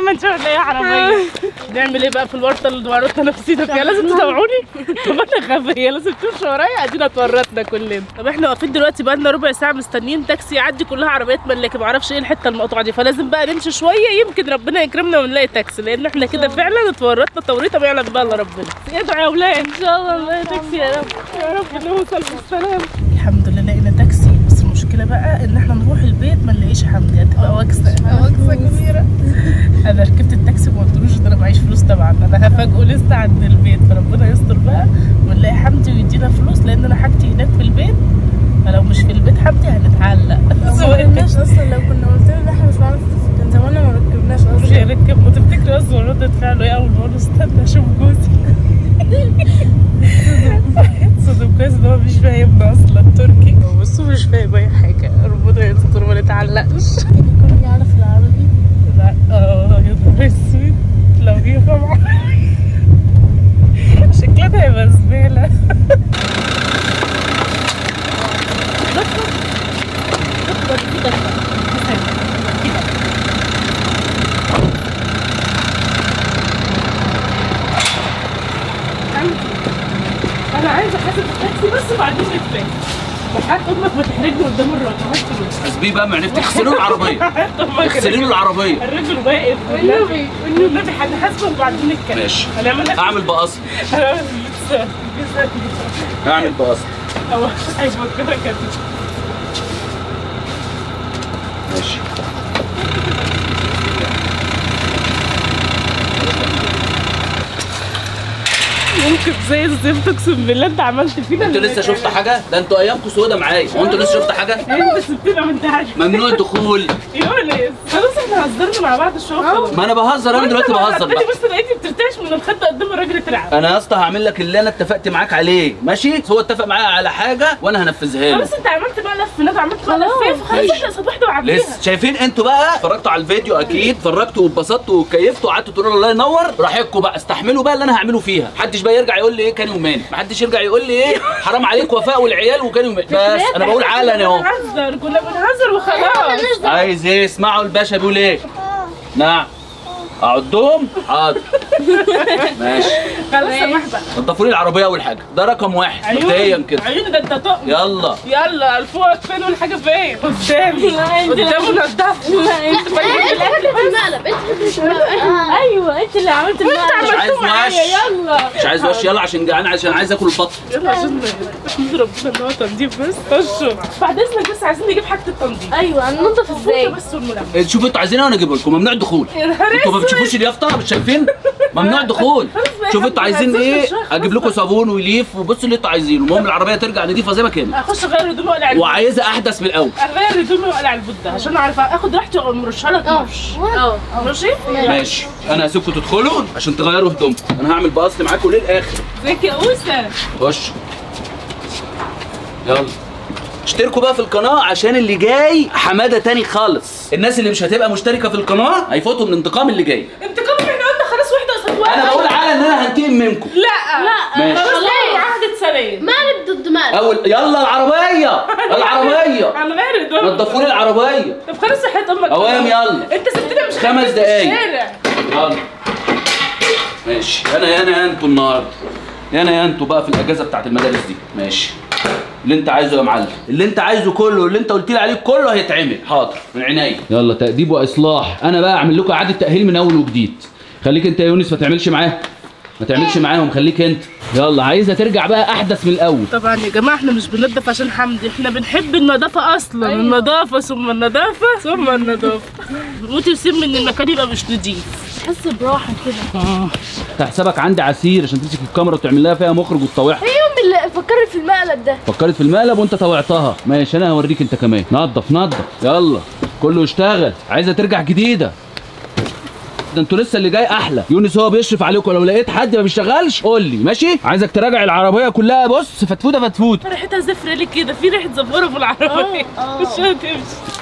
ما نشوف نلاقي عربيه نعمل ايه بقى في الورطه اللي ورطنا نفسينا فيها لازم تتابعوني طب انا غبيه لازم تمشوا ورايا ادينا اتورطنا كلنا طب احنا واقفين دلوقتي بقى لنا ربع ساعه مستنيين تاكسي يعدي كلها عربيات ملاكي ما اعرفش ايه الحته المقطوعه دي فلازم بقى نمشي شويه يمكن ربنا يكرمنا ونلاقي تاكسي لان احنا كده فعلا اتورطنا توريطه ما يعلم بقى الا ربنا ادعوا يا اولاد ان شاء الله نلاقي تاكسي يا رب يا رب نوصل بالسلام الحمد لله لقينا تاكسي بس المشكله بقى ان احنا نروح البيت ما نلاقيش حمدي هتبقى وكسه وكسه كبيره انا ركبت التاكسي وما قلتلوش ان انا معيش فلوس طبعا انا هفاجئه لسه عند البيت فربنا يستر بقى ونلاقي حمدي ويدينا فلوس لان انا حاجتي هناك في البيت فلو مش في البيت حمدي هنتعلق ما ركبناش اصلا لو كنا قلت له ان احنا مش معانا فلوس كان زماننا ما ركبناش مش اصلا هيركب وتفتكري اصلا ردة فعله ايه اول ما اقول له استنى اشوف جوزي صدق كويس ان هو مش فاهمنا اصلا تركي بس هو مش فاهم اي حاجه ربنا يستر ما نتعلقش كان يعرف العربي لا اه يا نهار اسود لو يفهم شكلها هيبقى زباله انا عايزه احاسب التاكسي بس وبعدين نتفاهم وحياة امك ما تحرجني قدام الراجل هات فلوس حاسبيه بقى ما عرفت اغسلوا له العربيه حياة امك اغسلوا له العربيه الراجل واقف والنبي والنبي هنحاسبه وبعدين نتكلم ماشي هنعمل لك اعمل بقص هنعمل بيتزا بيتزا اعمل بقص او هيفكرك كده ماشي ممكن زي الزفت اقسم بالله انت عملت فينا انتوا لسه شفت حاجه ده انتوا ايامكم سودا معايا هو انتوا لسه شفت حاجه انت سبتنا وانت عارف ممنوع الدخول يونس خلاص احنا هزرنا مع بعض الشغل ما انا بهزر انا دلوقتي بهزر بقى بس لقيتني بترتعش من الخد قدام الراجل تلعب انا يا اسطى هعمل لك اللي انا اتفقت معاك عليه ماشي هو اتفق معايا على حاجه وانا هنفذها له خلاص انت عملت بقى لف ندى عملت بقى لفاف خلاص ماشي. احنا قصاد واحده وعديها لسه شايفين انتوا بقى اتفرجتوا على الفيديو اكيد اتفرجتوا واتبسطتوا واتكيفتوا وقعدتوا تقولوا الله ينور براحتكم بقى استحملوا بقى اللي انا هعمله فيها محدش بقى يرجع يقول لي ايه كان يوماني محدش يرجع يقول لي ايه حرام عليك وفاء والعيال وكان يوماني بس انا بقول علني اهو بنهزر كنا بنهزر وخلاص عايز ايه اسمعوا الباشا بيقول ايه نعم اعدهم حاضر ماشي خلاص سمح بقى نضفوا لي العربيه اول حاجه ده رقم واحد مبدئيا كده عيوني ده انت طق يلا يلا الفوق فين والحاجه فين قدامي قدامه نضف لا انت المقلب انت حطيت المقلب ايوه انت اللي عملت انت المقلب عايز عملته معايا وش. يلا مش عايز وش يلا عشان جعان عشان عايز اكل البط يلا عشان احمد ربنا ان هو تنظيف بس خشوا بعد اذنك بس عايزين نجيب حاجه التنظيف ايوه هننضف ازاي بس والملم شوفوا انتوا عايزين ايه وانا اجيب لكم ممنوع الدخول يا نهار انتوا ما اسود. بتشوفوش اليافطه مش شايفين ممنوع الدخول بقى شوفوا انتوا عايزين هنزل ايه الشهر. اجيب لكم صابون وليف وبصوا اللي انتوا عايزينه المهم العربيه ترجع نضيفه زي ما كانت اخش اغير هدومي واقلع البوت وعايزه احدث من الاول اغير هدومي واقلع البوت ده عشان اعرف اخد راحتي وامرشها لك مرش اه ماشي ماشي انا هسيبكم تدخلوا عشان تغيروا هدومكم انا هعمل بقص معاكم للاخر ازيك يا اوسه خش يلا اشتركوا بقى في القناة عشان اللي جاي حمادة تاني خالص الناس اللي مش هتبقى مشتركة في القناة هيفوتوا من الانتقام اللي جاي انتقام احنا قلنا خلاص واحده قصاد واحده انا بقول على ان انا هنتقم منكم لا لا ماشي. خلاص خلاص عهد سلام مقلب ضد مقلب اول يلا العربية العربية هنغير هدومي نضفوا لي العربية طب خلاص صحيت امك اوام يلا انت سبتنا مش خمس خارجين في دقايق. الشارع. يلا ماشي انا يا انا يا انتوا النهارده يا انا يا انتوا بقى في الاجازه بتاعت المدارس دي ماشي اللي انت عايزه يا معلم اللي انت عايزه كله اللي انت قلت لي عليه كله هيتعمل حاضر من عينيا يلا تأديب واصلاح انا بقى اعمل لكم اعاده تاهيل من اول وجديد خليك انت يا يونس ما تعملش معاه ما تعملش معاهم خليك انت يلا عايزه ترجع بقى احدث من الاول طبعا يا جماعه احنا مش بننضف عشان حمدي احنا بنحب النظافه اصلا أيوة. النظافه ثم النظافه ثم النظافه موتي وسيب ان المكان يبقى مش نضيف تحس براحه كده حسابك عندي عسير عشان تمسك الكاميرا وتعمل لها فيها مخرج وتطوعها ايه يوم اللي فكرت في المقلب ده فكرت في المقلب وانت طوعتها ماشي انا هوريك انت كمان نظف نظف يلا كله يشتغل عايزه ترجع جديده ده انتوا لسه اللي جاي احلى يونس هو بيشرف عليكم لو لقيت حد ما بيشتغلش قول لي ماشي عايزك تراجع العربيه كلها بص فتفوته فتفوت ريحتها زفره ليه كده في ريحه زفاره في العربيه آه، آه. مش هتمشي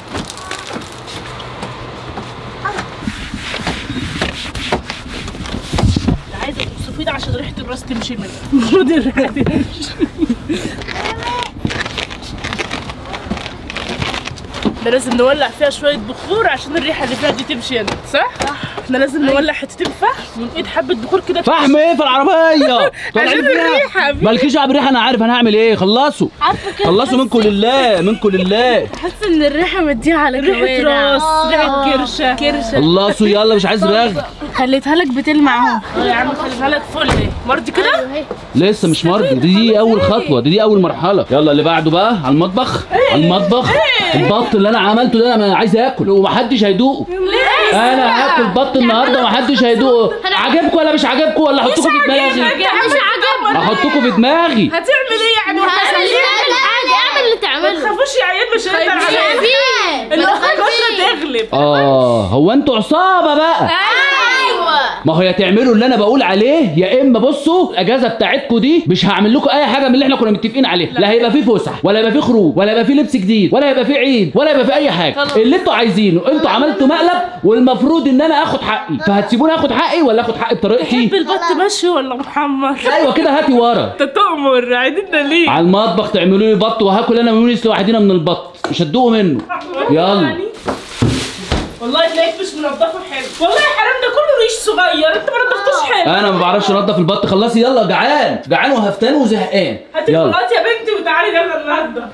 عايزه توصفي ده عشان ريحه الراس تمشي منها المفروض الريحه تمشي ده لازم نولع فيها شويه بخور عشان الريحه اللي فيها دي تمشي هنا صح؟ صح احنا لازم نولع حتتين فحم ونقيد حبه بخور كده فحم ايه في العربيه طالعين عشان فيها الريحة، في- مالكيش دعوه بالريحه انا عارف انا هعمل ايه خلصوا عارفه كده خلصوا منكم لله منكم لله حاسه ان الريحه مديها على ريحه كوارع راس ريحه كرشه كرشه خلصوا يلا مش عايز رغي خليتها لك بتلمع اهو اه يا عم خليها لك فل مرضي كده لسه مش مرضي دي, دي اول خطوه دي, دي اول مرحله يلا اللي بعده بقى على المطبخ على المطبخ البط اللي انا عملته ده انا عايز اكل ومحدش هيدوقه انا هاكل بط النهارده ومحدش هيدوقه عجبكم ولا مش عجبكم ولا احطكم في دماغي مش عاجبني احطكم في دماغي هتعمل ايه يعني خليه يعمل حاجه اعمل اللي ما تعمله تخافوش يا عيال مش هنقدر على خايفين الكشره تغلب اه هو انتوا عصابه بقى ايوه ما هو يا تعملوا اللي انا بقول عليه يا اما بصوا الاجازه بتاعتكم دي مش هعمل لكم اي حاجه من اللي احنا كنا متفقين عليها لا هيبقى فيه فسح ولا هيبقى فيه خروج ولا هيبقى فيه لبس جديد ولا هيبقى فيه عيد ولا هيبقى فيه اي حاجه اللي انتوا عايزينه انتوا عملتوا مقلب والمفروض ان انا اخد حقي فهتسيبوني اخد حقي ولا اخد حقي بطريقتي تحب البط مشوي ولا محمر ايوه كده هاتي ورا انت تؤمر عايدنا ليه على المطبخ تعملوا لي بط وهاكل انا ويونس لوحدينا من البط مش هتدوقوا منه يلا والله تلاقيك مش منضفه حلو والله يا حرام ده كله ريش صغير انت ما نضفتوش حلو انا ما بعرفش انضف البط خلصي يلا جعان جعان وهفتان وزهقان هاتي يلا البلاط يا بنتي وتعالي يلا النهارده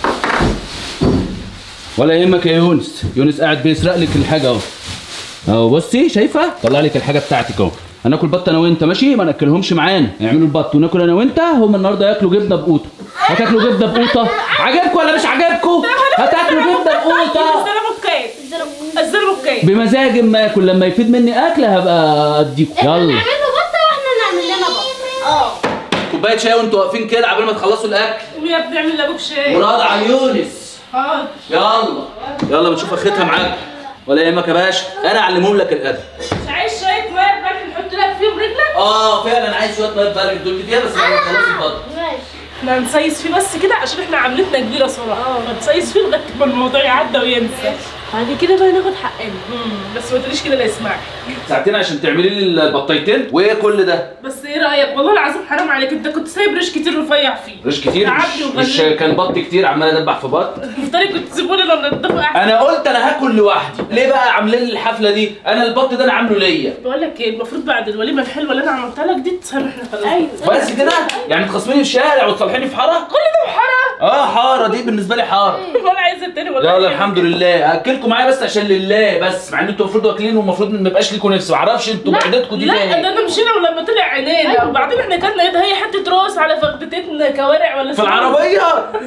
ولا يهمك يا يونس يونس قاعد بيسرق لك الحاجه اهو اهو بصي شايفه طلع لك الحاجه بتاعتك اهو هناكل بط انا وانت ماشي ما ناكلهمش معانا يعملوا البط وناكل انا وانت هم النهارده ياكلوا جبنه بقوطه هتاكلوا جبنه بقوطه عجبكم ولا مش عجبكم هتاكلوا جبنه بقوطه الزلمه الكايد الزلمه الكايد بمزاج ما اكل لما يفيد مني اكل هبقى اديكم يلا نعمل له بطه واحنا نعمل لنا بطه اه كوبايه شاي وانتوا واقفين كده قبل ما تخلصوا الاكل ويا ابني اعمل لابوك شاي مراد على يونس حاضر يلا يلا بنشوف اخرتها معاك ولا يهمك يا باشا انا اعلمهم لك الادب مش عايز شويه ميه بقى نحط لك فيهم رجلك اه فعلا عايز شويه ميه برد دول فيها بس انا خلاص البط ماشي احنا هنسيس فيه بس كده عشان احنا عملتنا كبيره صراحه فنسيس فيه لغايه ما الموضوع يعدى وينسى بعد كده بقى ناخد حقنا بس ما تقوليش كده لا يسمعك ساعتين عشان تعملي لي البطايتين وايه كل ده بس ايه رايك والله العظيم حرام عليك انت كنت سايب ريش كتير رفيع فيه ريش كتير تعبني مش, مش وغلبني. كان بط كتير عمال ادبح في بط مفترض كنت تسيبوني لما ننضفه احسن انا قلت انا هاكل لوحدي ليه بقى عاملين لي الحفله دي انا البط ده انا عامله ليا بقول لك ايه المفروض بعد الوليمه الحلوه اللي انا عملتها لك دي تسامحنا خلاص ايوه بس كده يعني تخصميني في الشارع وتصلحيني في حاره كل ده حرام اه حاره دي بالنسبه لي حاره ولا عايزه التاني والله يلا الحمد لله اكلكم معايا بس عشان لله بس مع ان انتوا المفروض واكلين والمفروض ما يبقاش ليكم نفس ما اعرفش انتوا معدتكم دي لا فيها ده ايه انا مشينا ولما طلع عينينا وبعدين احنا كلنا ايه ده هي حته راس على فخدتين كوارع ولا في اسمها العربيه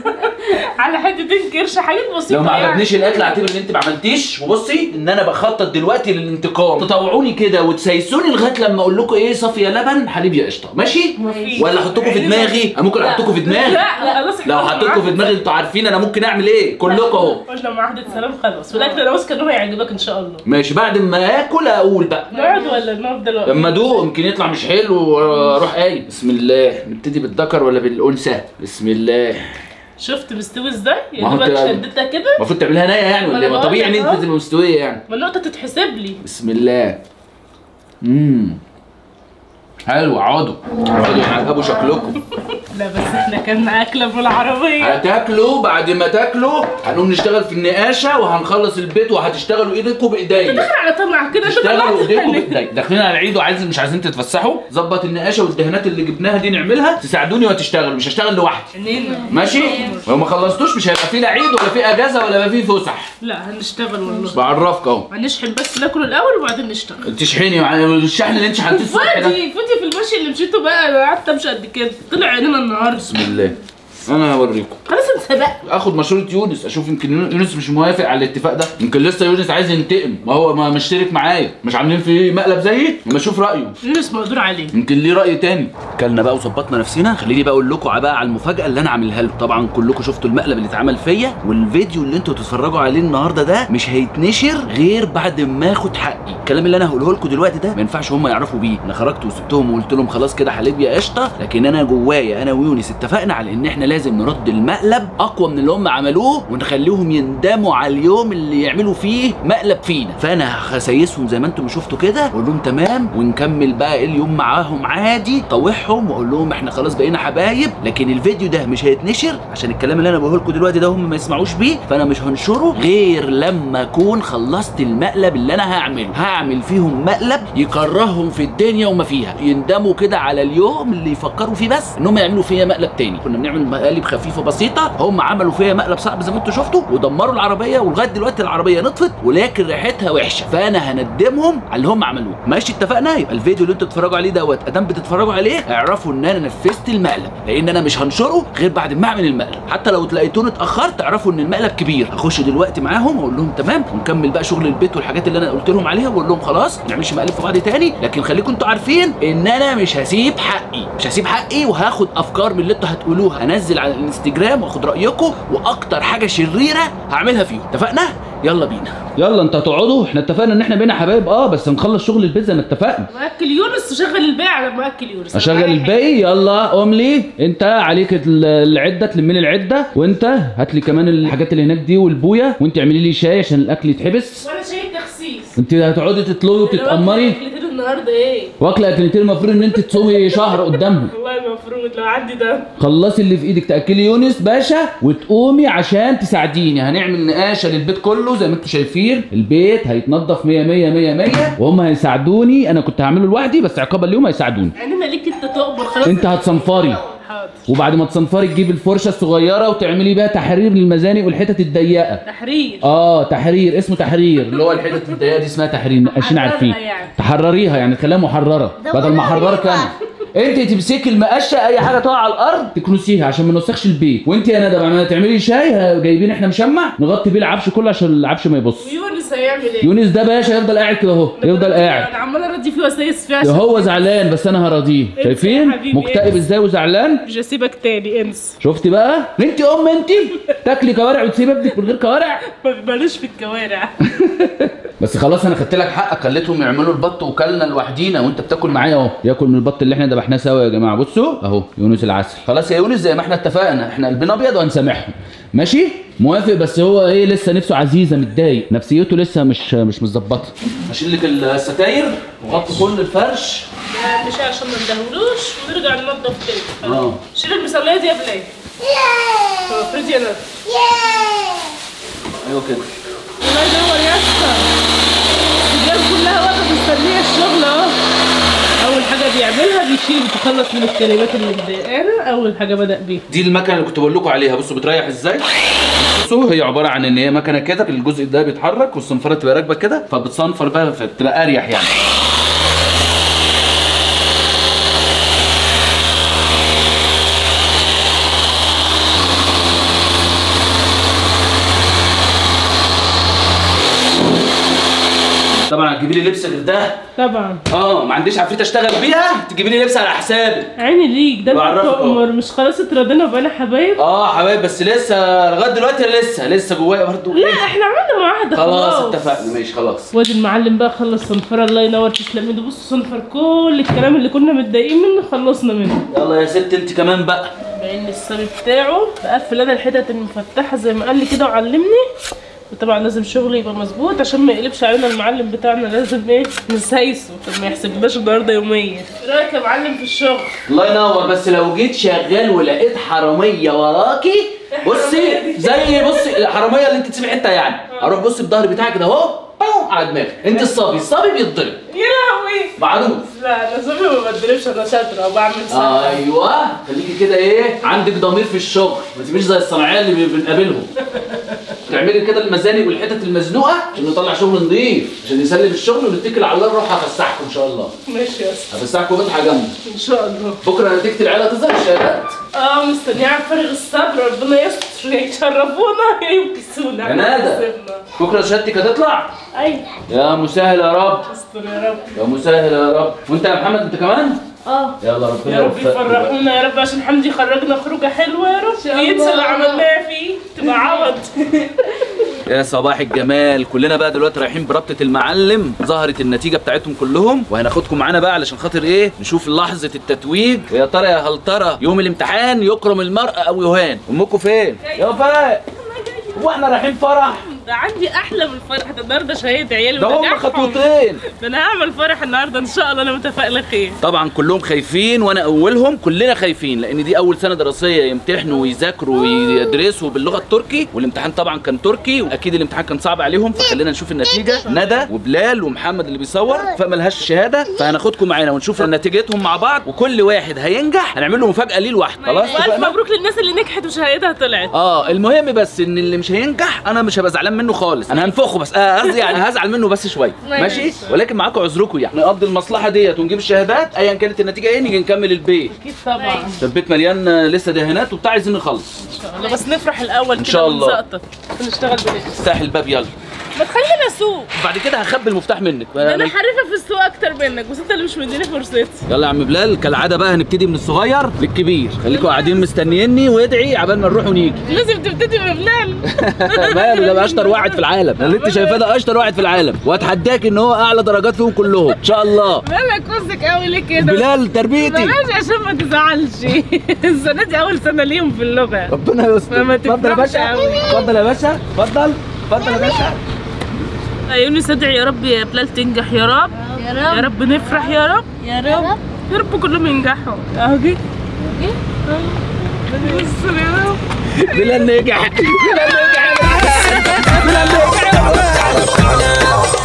على حتتين كرش حاجات بسيطه لو ما يعني. عجبنيش الاكل اعتبر ان انت ما عملتيش وبصي ان انا بخطط دلوقتي للانتقام تطوعوني كده وتسيسوني لغايه لما اقول لكم ايه صافي يا لبن حليب يا قشطه ماشي مفيش. ولا احطكم في دماغي أنا ممكن احطكم في دماغي لا لا خلاص احنا لو حطيتكم في دماغي انتوا عارفين انا ممكن اعمل ايه كلكم اهو قلنا معاهدة سلام خلاص والاكل انا واثقه ان هو هيعجبك ان شاء الله ماشي بعد ما اكل اقول بقى نقعد ولا نقعد دلوقتي لما ادوق يمكن يطلع مش حلو واروح قايل بسم الله نبتدي بالذكر ولا بالانثى بسم الله شفت مستوي ازاي؟ يا ما هو دوبك انت- شدتها كده المفروض تعملها نيه يعني ما ولا انا إيه؟ ما بقول طبيعي ان لك انت اهو. تبقى مستويه يعني ما النقطة تتحسب لي بسم الله امم حلو اقعدوا اقعدوا يعجبوا شكلكم لا بس احنا كنا اكله في العربية هتاكلوا بعد ما تاكلوا هنقوم نشتغل في النقاشه وهنخلص البيت وهتشتغلوا ايديكم بايديا داخل على طمع كده انت اشتغلوا طلعت ايديكم يعني. بايديا داخلين على العيد وعايز مش عايزين تتفسحوا ظبط النقاشه والدهانات اللي جبناها دي نعملها تساعدوني وهتشتغلوا مش هشتغل لوحدي عينينا ماشي لو ما خلصتوش مش هيبقى في لا عيد ولا في اجازه ولا في فسح لا هنشتغل والله بعرفك اهو هنشحن بس ناكل الاول وبعدين نشتغل تشحني يعني الشحن اللي انت شحنتيه الصبح ده فادي فادي في المشي اللي مشيته بقى انا قعدت امشي قد كده طلع عينينا النهارده بسم الله انا هوريكم خلاص انت بقى اخد مشوره يونس اشوف يمكن يونس مش موافق على الاتفاق ده يمكن لسه يونس عايز ينتقم ما هو ما مشترك معايا مش عاملين فيه مقلب زيي اما اشوف رايه يونس مقدور عليه يمكن ليه راي تاني كلنا بقى وظبطنا نفسنا خليني بقى اقول لكم بقى على المفاجاه اللي انا عاملها له طبعا كلكم شفتوا المقلب اللي اتعمل فيا والفيديو اللي انتوا تتفرجوا عليه النهارده ده مش هيتنشر غير بعد ما اخد حقي الكلام اللي انا هقوله لكم دلوقتي ده ما ينفعش هم يعرفوا بيه انا خرجت وسبتهم وقلت لهم خلاص كده حليب يا قشطه لكن انا جوايا انا ويونس اتفقنا على ان احنا لازم نرد المقلب اقوى من اللي هم عملوه ونخليهم يندموا على اليوم اللي يعملوا فيه مقلب فينا فانا هسيسهم زي ما انتم شفتوا كده واقول لهم تمام ونكمل بقى إيه اليوم معاهم عادي طوعهم واقول لهم احنا خلاص بقينا حبايب لكن الفيديو ده مش هيتنشر عشان الكلام اللي انا بقوله لكم دلوقتي ده هم ما يسمعوش بيه فانا مش هنشره غير لما اكون خلصت المقلب اللي انا هعمله هعمل فيهم مقلب يكرههم في الدنيا وما فيها يندموا كده على اليوم اللي يفكروا فيه بس انهم يعملوا فيا مقلب تاني كنا بنعمل مقالب خفيفه بسيطه هم عملوا فيا مقلب صعب زي ما انتم شفتوا ودمروا العربيه ولغايه دلوقتي العربيه نطفت ولكن ريحتها وحشه فانا هندمهم على اللي هم عملوه ماشي اتفقنا يبقى الفيديو اللي انتوا بتتفرجوا عليه دوت ادام بتتفرجوا عليه اعرفوا ان انا نفذت المقلب لان انا مش هنشره غير بعد ما اعمل المقلب حتى لو تلاقيتوني اتاخرت اعرفوا ان المقلب كبير هخش دلوقتي معاهم واقول لهم تمام ونكمل بقى شغل البيت والحاجات اللي انا قلت لهم عليها واقول لهم خلاص ما نعملش مقلب في بعض تاني لكن خليكم انتوا عارفين ان انا مش هسيب حقي مش هسيب حقي وهاخد افكار من اللي انتوا هتقولوها هنزل على الانستجرام واخد رايكم واكتر حاجه شريره هعملها فيهم اتفقنا يلا بينا يلا انتوا هتقعدوا احنا اتفقنا ان احنا بينا حبايب اه بس نخلص شغل البيت زي ما اتفقنا مأكل يونس وشغل الباقي على ما اكل يونس اشغل الباقي يلا قوم لي انت عليك ال- العده تلمي لي العده وانت هات لي كمان الحاجات اللي هناك دي والبويه وانت اعملي لي شاي عشان الاكل يتحبس وانا شايف تخسيس انت هتقعدي تطلبي وتتامري اكلتين النهارده ايه واكله اكلتين المفروض ان انت تصومي شهر قدامهم والله المفروض لو عندي ده خلصي اللي في ايدك تاكلي يونس باشا وتقومي عشان تساعديني هنعمل نقاشه للبيت كله زي ما انتم شايفين البيت هيتنضف 100 100 100 100 وهم هيساعدوني انا كنت هعمله لوحدي بس عقابا اليوم هيساعدوني عينينا ليك انت تقبر خلاص انت هتصنفري حاضر وبعد ما تصنفري تجيبي الفرشه الصغيره وتعملي بيها تحرير للمزانق والحتت الضيقه تحرير اه تحرير اسمه تحرير اللي هو الحتت الضيقه دي اسمها تحرير نقاشين حررها عارفين يعني. تحرريها يعني تخليها محرره ده بدل ما كله احررك بيبقى. انا انت تمسكي المقشه اي حاجه تقع على الارض تكنسيها عشان ما نوسخش البيت وانت يا ندى بعد ما تعملي شاي ها- جايبين احنا مشمع نغطي بيه العفش كله عشان العفش ما يبص ويونس هيعمل ايه؟ يونس ده باشا يفضل قاعد كده اهو يفضل قاعد انا عمال ارضي فيه واسيس فيه ده عشان هو زعلان بس انا هراضيه يا شايفين حبيبي، مكتئب انسى. ازاي وزعلان مش هسيبك تاني انسى شفتي بقى انت ام انت تاكلي كوارع وتسيب ابنك من غير كوارع مالوش في الكوارع بس خلاص انا خدت لك حقك خليتهم يعملوا البط وكلنا لوحدينا وانت بتاكل معايا اهو ياكل من البط اللي احنا ذبحناه سوا يا جماعه بصوا اهو يونس العسل خلاص يا يونس زي ما احنا اتفقنا احنا قلبنا ابيض وهنسامحهم ماشي موافق بس هو ايه لسه نفسه عزيزه متضايق نفسيته لسه مش مش متظبطه هشيل لك الستاير وغطي كل الفرش لا، مش عشان ما ندهولوش ونرجع ننضف تاني اه شيل المصلية دي يا بلاي افرضي يا ندى ايوه كده الله ينور يا اسطى الرجال كلها واقفه مستنيه الشغل اهو اول حاجه بيعملها بيشيل بيتخلص من الكلمات اللي مضايقانا اول حاجه بدا بيها دي المكنه اللي كنت بقول لكم عليها بصوا بتريح ازاي بصوا هي عباره عن ان هي مكنه كده الجزء ده بيتحرك والصنفره تبقى راكبه كده فبتصنفر بقى فتبقى اريح يعني طبعا هتجيبي لي لبس غير ده طبعا اه ما عنديش عفريت اشتغل بيها تجيبي لي لبس على حسابي عيني ليك ده انت بعرفك اهو. تؤمر مش خلاص اتراضينا وبقينا حبايب اه حبايب بس لسه لغايه دلوقتي لسه لسه جوايا برضه لا احنا عملنا معاهده خلاص خلاص اتفقنا ماشي خلاص وادي المعلم بقى خلص صنفره الله ينور تسلم ايده بص صنفر كل الكلام اللي كنا متضايقين منه خلصنا منه يلا يا ست انت كمان بقى بان الصبي بتاعه بقفل انا الحتت المفتحه زي ما قال لي كده وعلمني وطبعا لازم شغلي يبقى مظبوط عشان ما يقلبش علينا المعلم بتاعنا لازم ايه نسايسه عشان ما يحسبناش النهارده يوميا ايه رايك يا معلم في الشغل الله ينور بس لو جيت شغال ولقيت حراميه وراكي بصي زي بصي الحراميه اللي انت تسيبي حته يعني اروح بصي الظهر بتاعك ده اهو باو، على دماغك انت الصبي الصبي بيتضرب يا لهوي معروف لا انا صبي ما بتدربش انا شاطره وبعمل صح ايوه خليكي كده ايه عندك ضمير في الشغل ما تبقيش زي الصناعيه اللي بي- بنقابلهم تعملي كده المزانق والحتت المزنوقه عشان نطلع شغل نظيف عشان نسلم الشغل ونتكل على الله نروح افسحكم ان شاء الله ماشي يا اسطى هفسحكم فتحه جامده ان شاء الله بكره نتيجه العيله تظهر الشهادات اه مستنيه على فارغ الصبر ربنا يستر يشرفونا ينكسونا يا ندى. يسيبنا. بكره شهادتك هتطلع ايوه يا مسهل يا رب استر يا رب يا مسهل يا رب وانت يا محمد انت كمان اه يلا ربنا يا رب يوفقك بقى. يفرحونا يا رب عشان حمدي خرجنا خروجه حلوه يا رب شاء وينسى اللي الله. عملناه فيه تبقى عوض يا صباح الجمال كلنا بقى دلوقتي رايحين بربطة المعلم ظهرت النتيجة بتاعتهم كلهم وهناخدكم معانا بقى علشان خاطر ايه نشوف لحظة التتويج ويا ترى يا هل ترى يوم الامتحان يكرم المرء او يهان امكم فين يا وفاء هو احنا رايحين فرح ده عندي احلى من الفرح ده النهارده شهيت عيالي ده هم ونجاحهم. خطوتين ده انا هعمل فرح النهارده ان شاء الله انا متفائله خير طبعا كلهم خايفين وانا اولهم كلنا خايفين لان دي اول سنه دراسيه يمتحنوا ويذاكروا ويدرسوا باللغه التركي والامتحان طبعا كان تركي واكيد الامتحان كان صعب عليهم فخلينا نشوف النتيجه ندى وبلال ومحمد اللي بيصور فملهاش شهاده فهناخدكم معانا ونشوف نتيجتهم مع بعض وكل واحد هينجح هنعمل له مفاجاه ليه لوحده خلاص والف اتفقنا؟ مبروك للناس اللي نجحت وشهادتها طلعت اه المهم بس ان اللي مش هينجح انا مش هبقى زعلان منه خالص انا هنفخه بس آه قصدي يعني هزعل منه بس شويه ماشي ولكن معاكم عذركم يعني نقضي المصلحه ديت ونجيب الشهادات ايا كانت النتيجه ايه نيجي نكمل البيت اكيد طبعا البيت مليان آه، لسه دهانات وبتاع عايزين نخلص ان شاء الله بس نفرح الاول إن كده شاء الله. ونسقطط ونشتغل بنفس افتح الباب يلا ما تخليني اسوق بعد كده هخبي المفتاح منك ده انا حريفه في السوق اكتر منك بس انت اللي مش مديني فرصتي يلا يا عم بلال كالعاده بقى هنبتدي من الصغير للكبير خليكم قاعدين مستنيني وادعي عبال ما نروح ونيجي لازم تبتدي ببلال ماله ده بقى اشطر واحد في العالم اللي انت شايفاه ده اشطر واحد في العالم واتحداك ان هو اعلى درجات فيهم كلهم ان شاء الله مالك وسك قوي ليه كده بلال تربيتي بلاش عشان ما تزعلش السنه دي اول سنه ليهم في اللغه ربنا يستر ما اتفضل يا تفرحش باشا أوي. اتفضل يا باشا اتفضل اتفضل يا باشا يا يونس ادعي يا رب يا بلال تنجح يا رب يا يا رب رب نفرح يا رب يا رب يا رب كلهم ينجحوا اهو جه يستر يا رب بلال نجح بلال نجح بلال نجح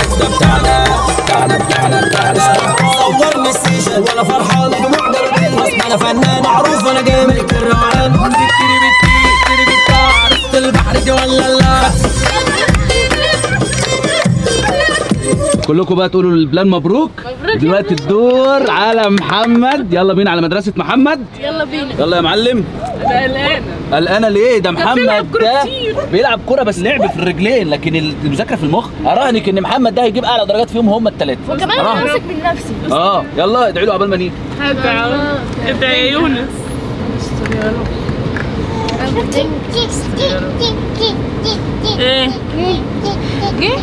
صورني السيشن وانا فرحان دموع دربين اصل انا فنان معروف وانا جاي ملك الروعان تكتري بتي تكتري بتا عرفت البحر دي ولا لا كلكم بقى تقولوا البلان مبروك مبروك يا دلوقتي الدور على محمد يلا بينا على مدرسة محمد يلا بينا يلا يا معلم انا قلقانه قلقانة ليه ده بيلعب محمد كورة ده كتير. بيلعب كرة بس لعب في الرجلين لكن المذاكرة في المخ اراهنك ان محمد ده هيجيب اعلى درجات فيهم هم الثلاثة وكمان انا أراهنك. ماسك من نفسي اه يلا ادعي له قبل ما نيجي ادعي ادعي يا يونس استر يا رب ايه جه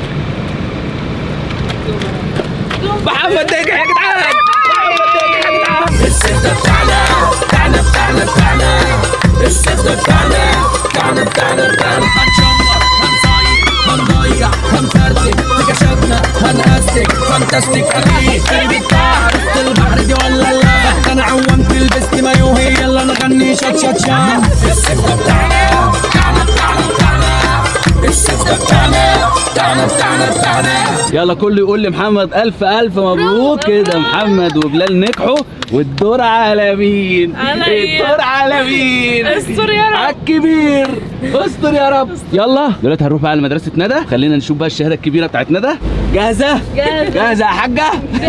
محمد نجح يا جدعان محمد نجح يا جدعان السفدة بتاعنا بتاعنا بتاعنا بتاعنا السفدة بتاعنا بتاعنا بتاعنا بتاعنا هنشمر هنصير هنضيع هنفرتك تكشفنا هنأستك فانتاستيك فريق قلبي بتاع عرفت البحر دي ولا لا انا عومت لبست مايو هي يلا نغني شات شات شات السفدة بتاعنا بتاعنا بتاعنا بتاعنا السفدة بتاعنا بتاعنا بتاعنا بتاعنا يلا كله يقول لمحمد الف الف مبروك كده محمد وبلال نجحوا والدور على مين عليا. الدور على مين استر يا رب. على الكبير استر يا رب يلا دلوقتي هنروح بقى على مدرسه ندى خلينا نشوف بقى الشهاده الكبيره بتاعت ندى جاهزه جاهزة. جاهزه يا حاجه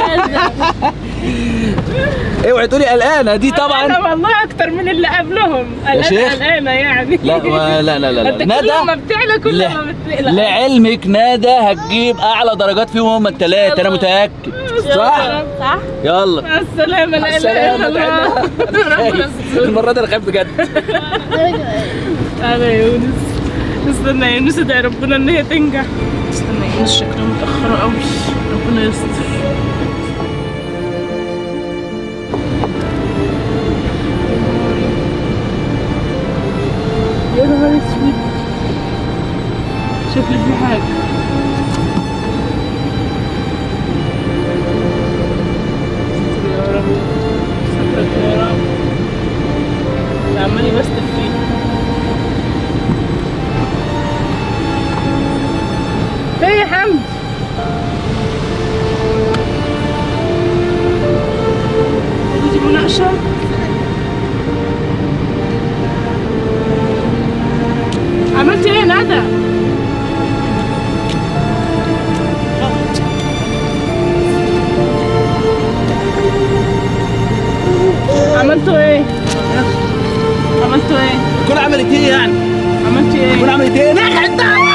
اوعي تقولي قلقانه دي انا طبعا والله اكتر من اللي قبلهم قلقانه شيخ. قلقانه يعني لا و- لا لا لا, انت لا. كل ما ندى بتعلى كل لا. ما بتقلق لعلمك ندى هتجيب اعلى درجات فيهم هم الثلاثه انا متاكد صح صح يلا مع السلامه لا اله السلامة، الا الله ربنا يستر. المرة دي انا خايف بجد انا يا يونس استنى يا يونس ادعي ربنا ان هي تنجح استنى يا يونس شكلها متاخره قوي ربنا يستر يا نهار اسود شكلي في حاجه استر يا رب سترك يا رب ده عمال يبستر فيه في يا حمد دي مناقشة عملت ايه يا ندى؟ عملتوا ايه؟ عملتوا ايه؟ كل عملت ايه يعني؟ عملتوا ايه؟ كل عملت ايه؟ نجحت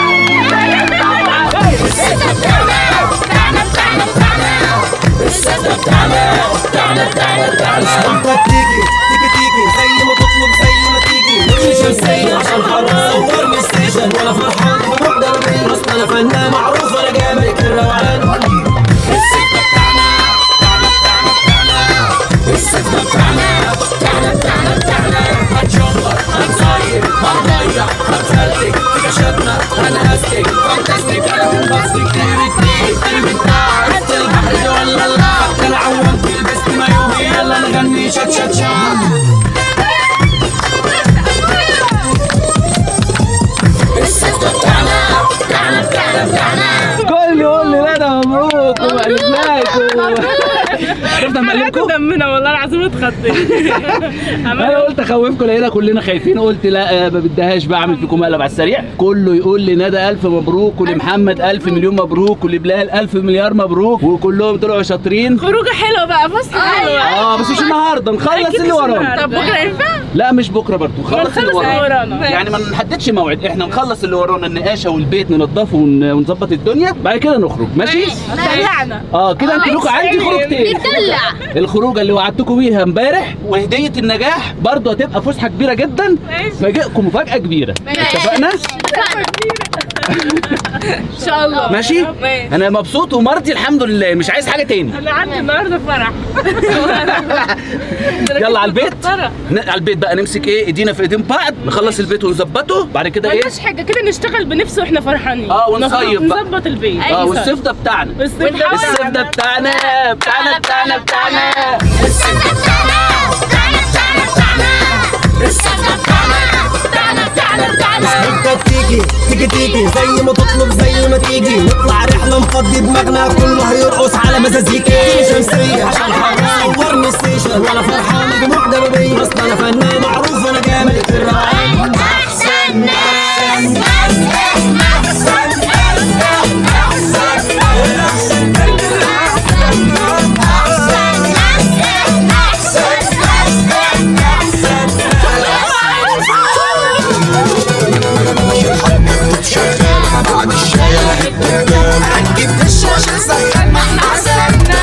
انت تيجي تيجي تيجي زي ما تطلب زي ما تيجي مش شمسية عشان حر صورني السيشن وانا فرحان بموت انا فنان معروف انا جامد الروقان السكة بتاعنا بتاعنا بتاعنا بتاعنا السكة بتاعنا بتاعنا بتاعنا بتاعنا هنشمر هنصير هنضيع هنسلك في كشفنا هنهستك فانتستيك انا بنبسك تيري تيري تيري بتاع عرفت البحر ده ولا لا حتى العوام تلبس مايو يلا نغني شات شات شات السكة بتاعنا بتاعنا بتاعنا بتاعنا كل يقول لي ندى مبروك ومقلبناكم عرفنا مقلبكم دمنا والله العظيم اتخضيت انا قلت اخوفكم لقينا كلنا خايفين قلت لا آه، ما بدهاش بعمل فيكم مقلب على السريع كله يقول لي ندى الف مبروك ولمحمد الف مليون مبروك ولبلال الف مليار مبروك وكلهم طلعوا شاطرين خروجه حلوه بقى فصل حلوه اه بس مش النهارده نخلص اللي ورانا طب بكره ينفع؟ لا مش بكره برضه نخلص نخلص اللي اللي ورانا ورانا. يعني ما نحددش موعد احنا نخلص اللي ورانا النقاشه والبيت ننضفه ون- ونظبط الدنيا بعد كده نخرج ماشي دلعنا اه كده انتوا لكم عندي خروجتين دلع الخروجه اللي وعدتكم بيها امبارح وهديه النجاح برضه هتبقى فسحه كبيره جدا فاجئكم مفاجاه كبيره اتفقنا ان شاء الله ماشي ماشي. انا مبسوط ومرضي الحمد لله مش عايز حاجه تاني انا عندي النهارده فرح يلا على البيت فرح ن- على البيت بقى نمسك ايه ايدينا في ايدين بعض نخلص البيت ونظبطه بعد كده ايه مالناش حاجه كده نشتغل بنفس واحنا فرحانين اه، ونصيف بقى. نظبط البيت اه والصيف ده بتاعنا والصيف ده الصيف ده بتاعنا بتاعنا بتاعنا بتاعنا السكة بتاعنا بتاعنا بتاعنا بتاعنا السكة بتاعنا بتاعنا بتاعنا بتاعنا انت تيجي تيجي تيجي زي ما تطلب زي ما تيجي نطلع رحله نفضي دماغنا كله هيرقص على مزازيكي شمسيه عشان حرام صورني ستيشن ولا فرحان مجموع جنوبيه اصل انا فنان معروف انا جامد في الروقان أحسن ناس أحسن بعد الشاي قدام هنجيب دش عشان سخن ما احنا حسبنا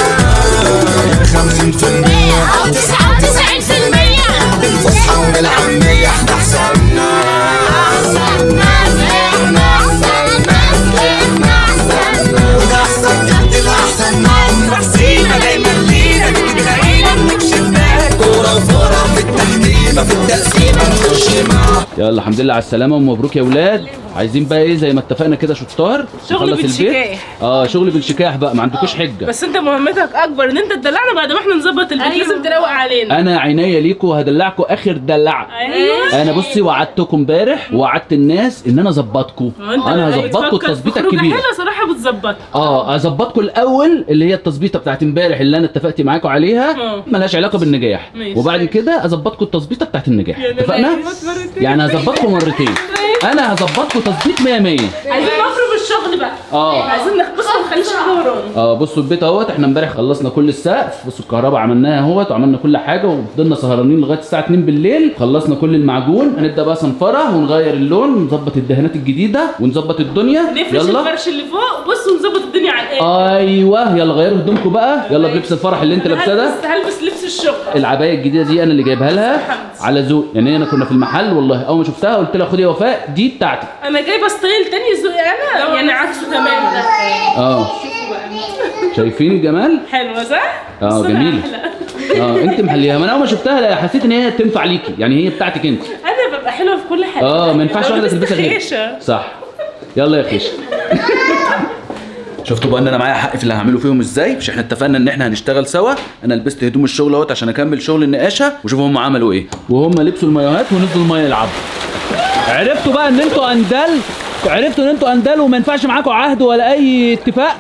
خمسين في المية أو تسعة وتسعين في المية بالفصحى وبالعامية احنا حسبنا أحسن ناس احنا أحسن ناس احنا أحسن ناس وده أحسن كارت الأحسن ناس راسينا دايما لينا بتلاقينا بنكشفنا كورة وفورة في التحكيمة في التقسيمة نخش معاها يلا الحمد لله على السلامه ومبروك يا ولاد عايزين بقى ايه زي ما اتفقنا كده شطار شغل نخلص بالشكاح. اه شغل بالشكاح بقى ما عندكوش حجه بس انت مهمتك اكبر ان انت تدلعنا بعد ما احنا نظبط البيت لازم تروق علينا انا عينيا ليكوا وهدلعكوا اخر دلع ايوه انا بصي وعدتكم امبارح ووعدت الناس ان انا اظبطكم انا هظبطكم التظبيطه الكبيره حلوه صراحه بتظبط اه اظبطكم الاول اللي هي التظبيطه بتاعت امبارح اللي انا اتفقت معاكم عليها اه. ملهاش علاقه بالنجاح ماشي. وبعد كده اظبطكم التظبيطه بتاعت النجاح يعني اتفقنا هظبط مرتين. يعني هظبطكم مرتين انا هظبطكم تظبيط 100 100 عايزين نفرم الشغل بقى اه عايزين نخبص ما نخليش حاجه ورانا اه بصوا البيت اهوت احنا امبارح خلصنا كل السقف بصوا الكهرباء عملناها اهوت وعملنا كل حاجه وفضلنا سهرانين لغايه الساعه 2 بالليل خلصنا كل المعجون هنبدا بقى صنفره ونغير اللون ونظبط الدهانات الجديده ونظبط الدنيا نفرش يلا الفرش اللي فوق بص ونظبط الدنيا على الاخر ايوه يلا غيروا هدومكم بقى يلا بلبس الفرح اللي انت لابساه ده هلبس هلبس لبس الشغل العبايه الجديده دي انا اللي جايبها لها على ذوق يعني انا كنا في المحل والله اول ما شفتها قلت لها خدي يا وفاء دي بتاعتك انا جايبه ستايل تاني ذوقي انا يعني عكسه تماما اه شايفين الجمال حلوه صح؟ اه بس أنا جميل أحلى. اه انت محليها ما انا اول ما شفتها لا، حسيت ان هي تنفع ليكي يعني هي بتاعتك انت انا ببقى حلوه في كل حاجه اه ما ينفعش لو واحده لبست تلبسها غيرك خيشة. صح يلا يا خيشه شفتوا بقى ان انا معايا حق في اللي هعمله فيهم ازاي مش احنا اتفقنا ان احنا هنشتغل سوا انا لبست هدوم الشغل اهوت عشان اكمل شغل النقاشه وشوفوا هم عملوا ايه وهم لبسوا المايوهات ونزلوا المايه يلعبوا عرفتوا بقى ان انتوا اندال عرفتوا ان انتوا اندال وما ينفعش معاكم عهد ولا اي اتفاق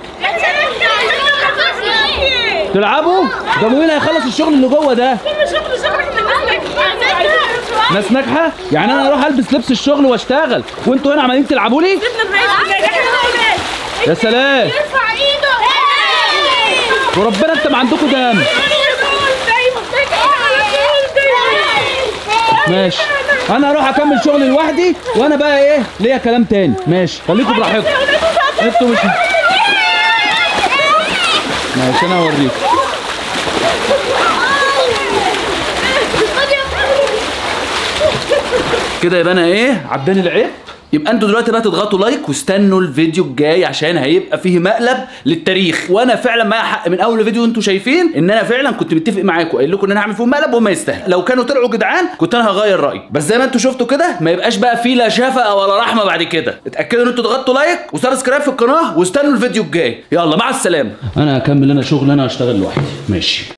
تلعبوا ده مين هيخلص الشغل اللي جوه ده ناس ناجحه يعني انا اروح البس لبس الشغل واشتغل وانتوا هنا عمالين تلعبوا لي يا سلام وربنا انت ما عندكم دم ماشي انا هروح اكمل شغلي لوحدي وانا بقى ايه ليا كلام تاني ماشي خليكم براحتكم انتوا مش ماشي انا هوريكم كده يبقى انا ايه عداني العيب يبقى انتوا دلوقتي بقى تضغطوا لايك واستنوا الفيديو الجاي عشان هيبقى فيه مقلب للتاريخ وانا فعلا معايا حق من اول فيديو انتوا شايفين ان انا فعلا كنت متفق معاكم قايل لكم ان انا هعمل فيهم مقلب وما يستاهل لو كانوا طلعوا جدعان كنت انا هغير رايي بس زي ما انتوا شفتوا كده ما يبقاش بقى فيه لا شفقه ولا رحمه بعد كده اتاكدوا ان انتوا تضغطوا لايك وسبسكرايب في القناه واستنوا الفيديو الجاي يلا مع السلامه انا هكمل انا شغل انا هشتغل لوحدي ماشي